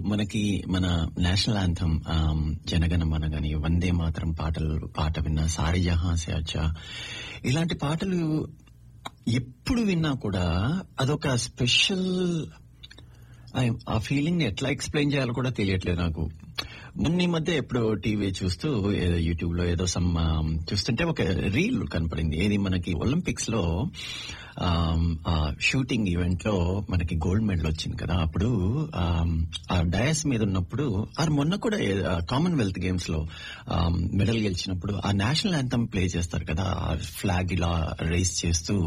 మనకి మన national anthem జనగణ మన గాని వందే మాత్రం పాటలు పాట విన్న సారీ జహాన్ సే అచ్చా ఇలాంటి పాటలు ఎప్పుడు విన్నా కూడా అదొక స్పెషల్ ఆ ఫీలింగ్ ని ఎట్లా ఎక్స్ప్లెయిన్ చేయాలో కూడా తెలియట్లేదు నాకు మొన్న ఈ మధ్య ఎప్పుడో టీవీ చూస్తూ ఏదో యూట్యూబ్ లో ఏదో సమ్ చూస్తుంటే ఒక రీల్ కనపడింది ఏది మనకి ఒలింపిక్స్ లో ఆ షూటింగ్ ఈవెంట్ లో మనకి గోల్డ్ మెడల్ వచ్చింది కదా అప్పుడు ఆ డయాస్ మీద ఉన్నప్పుడు ఆ మొన్న కూడా కామన్వెల్త్ గేమ్స్ లో మెడల్ గెలిచినప్పుడు ఆ నేషనల్ యాంథమ్ ప్లే చేస్తారు కదా ఆ ఫ్లాగ్ ఇలా రైస్ చేస్తూ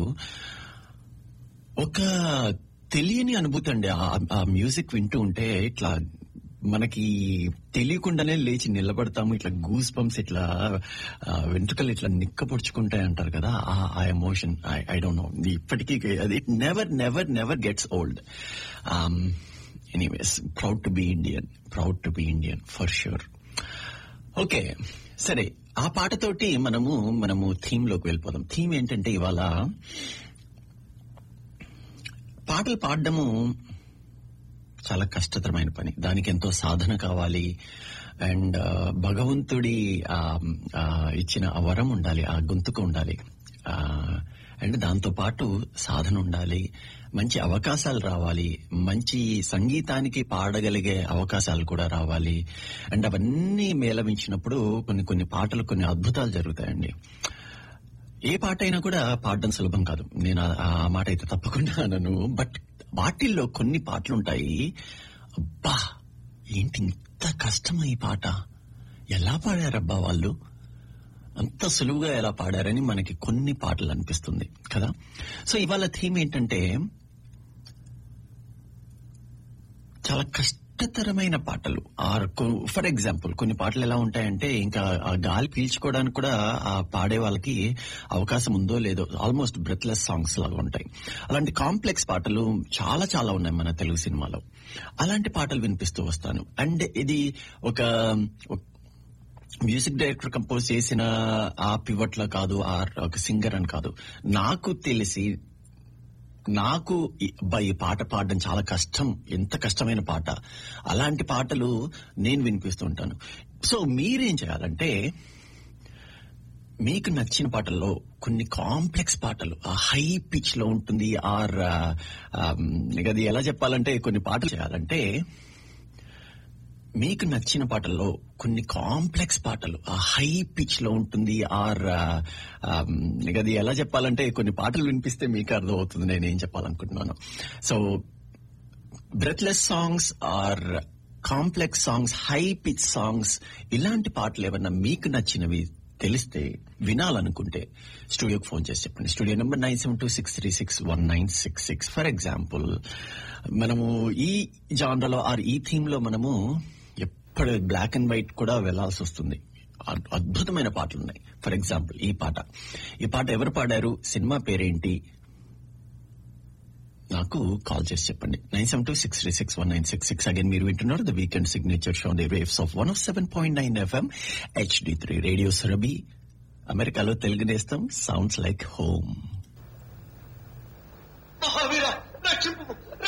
ఒక తెలియని అనుభూతి అండి ఆ మ్యూజిక్ వింటూ ఉంటే ఇట్లా మనకి తెలియకుండానే లేచి నిలబడతాము ఇట్లా గూస్ పంప్స్ ఇట్లా వెంట్రుకలు ఇట్లా నిక్కపొడుచుకుంటాయి అంటారు కదా ఆ ఎమోషన్ ఐ డోంట్ నో ఇప్పటికీ అది it never never never gets old anyways proud to be Indian proud to be Indian for sure okay సరే ఆ పాటతోటి మనము మనము థీమ్ లోకి వెళ్ళిపోదాం థీమ్ ఏంటంటే ఇవాళ పాటలు పాడడము చాలా కష్టతరమైన పని దానికి ఎంతో సాధన కావాలి అండ్ భగవంతుడి ఇచ్చిన ఆ వరం ఉండాలి ఆ గొంతుకు ఉండాలి అండ్ దాంతో పాటు సాధన ఉండాలి మంచి అవకాశాలు రావాలి మంచి సంగీతానికి పాడగలిగే అవకాశాలు కూడా రావాలి అండ్ అవన్నీ మేళవించినప్పుడు కొన్ని కొన్ని పాటలు కొన్ని అద్భుతాలు జరుగుతాయండి ఏ పాట అయినా కూడా పాడడం సులభం కాదు నేను ఆ మాట అయితే తప్పకుండా అనను బట్ వాటిల్లో కొన్ని పాటలు ఉంటాయి అబ్బా ఏంటి ఇంత కష్టం ఈ పాట ఎలా పాడారబ్బా వాళ్ళు అంత సులువుగా ఎలా పాడారని మనకి కొన్ని పాటలు అనిపిస్తుంది కదా సో ఇవాళ థీమ్ ఏంటంటే చాలా కష్టతరమైన పాటలు ఆర్ ఫర్ ఎగ్జాంపుల్ కొన్ని పాటలు ఎలా ఉంటాయంటే ఇంకా ఆ గాలి పీల్చుకోవడానికి కూడా ఆ పాడే వాళ్ళకి అవకాశం ఉందో లేదో ఆల్మోస్ట్ బ్రెత్లెస్ సాంగ్స్ లాగా ఉంటాయి అలాంటి కాంప్లెక్స్ పాటలు చాలా చాలా ఉన్నాయి మన తెలుగు సినిమాలో అలాంటి పాటలు వినిపిస్తూ వస్తాను అండ్ ఇది ఒక మ్యూజిక్ డైరెక్టర్ కంపోజ్ చేసిన ఆ పివట్ల కాదు ఆ ఒక సింగర్ అని కాదు నాకు తెలిసి నాకు ఈ పాట పాడడం చాలా కష్టం ఎంత కష్టమైన పాట అలాంటి పాటలు నేను వినిపిస్తూ ఉంటాను సో మీరేం చేయాలంటే మీకు నచ్చిన పాటల్లో కొన్ని కాంప్లెక్స్ పాటలు ఆ హై పిచ్ లో ఉంటుంది ఆర్ అది ఎలా చెప్పాలంటే కొన్ని పాటలు చేయాలంటే మీకు నచ్చిన పాటల్లో కొన్ని కాంప్లెక్స్ పాటలు ఆ హై పిచ్ లో ఉంటుంది ఆర్ అది ఎలా చెప్పాలంటే కొన్ని పాటలు వినిపిస్తే మీకు అర్థం అవుతుంది నేను ఏం చెప్పాలనుకుంటున్నాను so breathless songs or complex songs high pitch songs ఇలాంటి పాటలు ఏమన్నా మీకు నచ్చినవి తెలిస్తే వినాలనుకుంటే స్టూడియోకి ఫోన్ చేసి చెప్పండి studio number nine seven two six three six one nine six six for example మనము ఈ జాన్రలో ఆర్ ఈ థీమ్ లో మనము ఎప్పుడు బ్లాక్ అండ్ వైట్ కూడా వెళ్లాల్సి వస్తుంది అద్భుతమైన పాటలు ఉన్నాయి ఫర్ ఎగ్జాంపుల్ ఈ పాట ఈ పాట ఎవరు పాడారు సినిమా పేరేంటి నాకు కాల్ చేసి చెప్పండి nine seven two six three six one nine six six again మీరు వింటున్నారు the weekend signature show the waves of one of seven point nine FM HD three radio Surabhi అమెరికాలో తెలుగు నేస్తం సౌండ్స్ లైక్ హోమ్